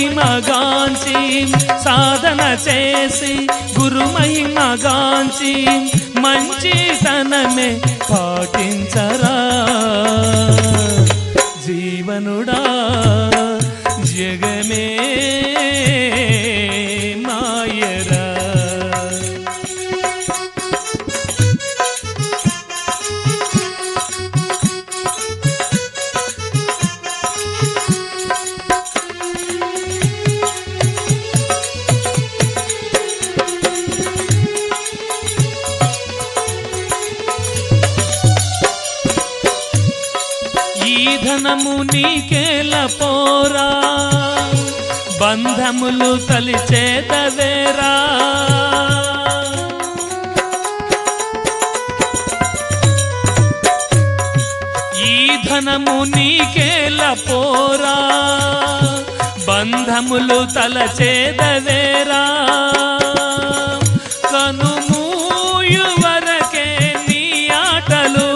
మహిమగాంచి సాధన చేసి గురు మహిమగాంచి మంచితనమే పాటించరా జీవనుడా జగమే మాయరా ఈ ధనము నీకేల పోరా బంధములు తలిచేదవేరా ఈ ధనము నీకేల పోరా బంధములు తలచేదవేరా కనుమూయు వరకే నీ ఆటలు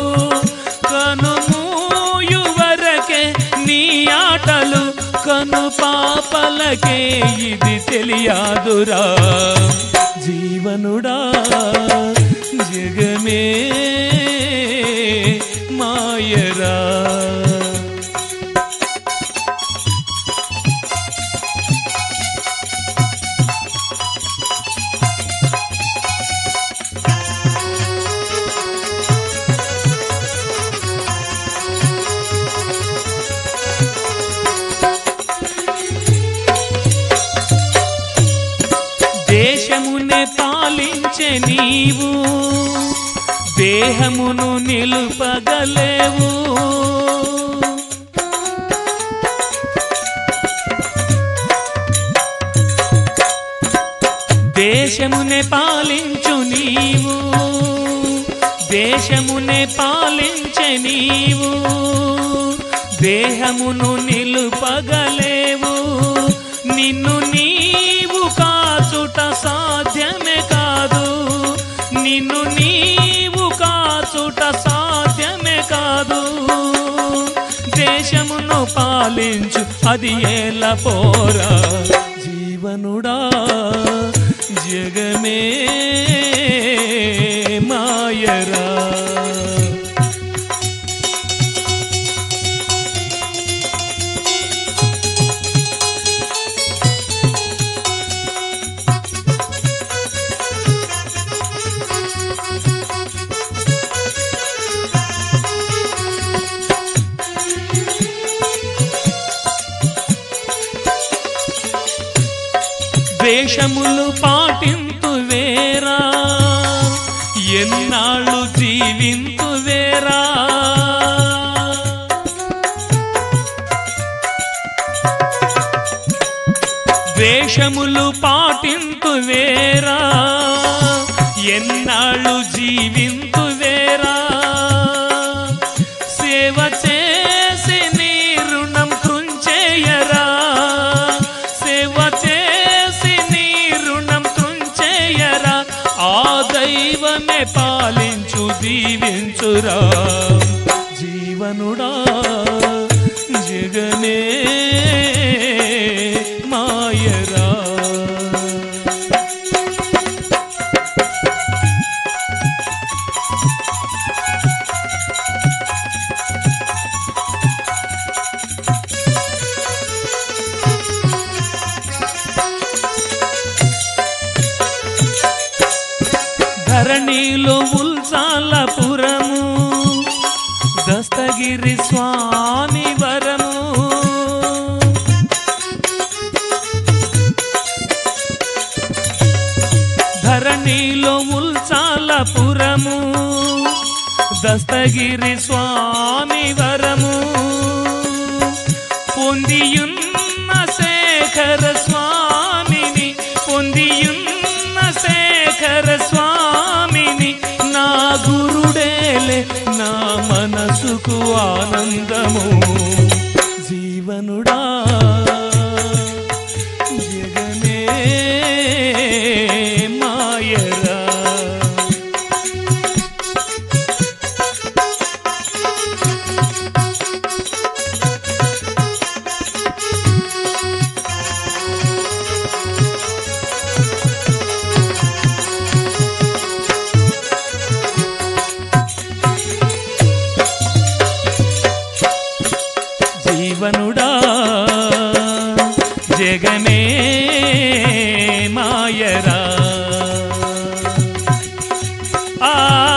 కనుమూయు వరకే నీ ఆటలు కను పాపలకే ఇది తెలియదురా జీవనుడా జగమే మాయరా దేశమునే పాలించే నీవు దేహమును నిలుపగలేవు దేశమునే పాలించు నీవు దేశమునే పాలించే నీవు దేహమును నిలుపగలేవు నిన్ను నీవు కాచుట సాధ్యమే కాదు నిన్ను నీవు కాచుట సాధ్యమే కాదు దేశమును పాలించు అది ఎలా పోరా జీవనుడా జగమే మాయరా వేషములు పాటింతు వేరా ఎన్నాళ్ళు జీవింతు వేరా వేషములు పాటింతు వేరా ఎన్నాళ్ళు జీవింతు వేరా సేవ చేసి నీ రుణం కృంచేయరా సేవ చేసి నీ రుణం కృంచేయరా ఆ దైవమే పాలించు దీవించురా జీవనుడా జగనే మాయరా ధరణిలో ఉల్సాలపురము దస్తగిరి స్వామి వరము ధరణిలో ఉల్సాలపురము దస్తగిరి స్వామి వరము పొందియున్న శేఖర స్వామిని పొందియున్న శేఖర స్వామిని నా గురుడేలే నా మనసుకు ఆనందము జీవనుడా జగమే మాయరా ఆ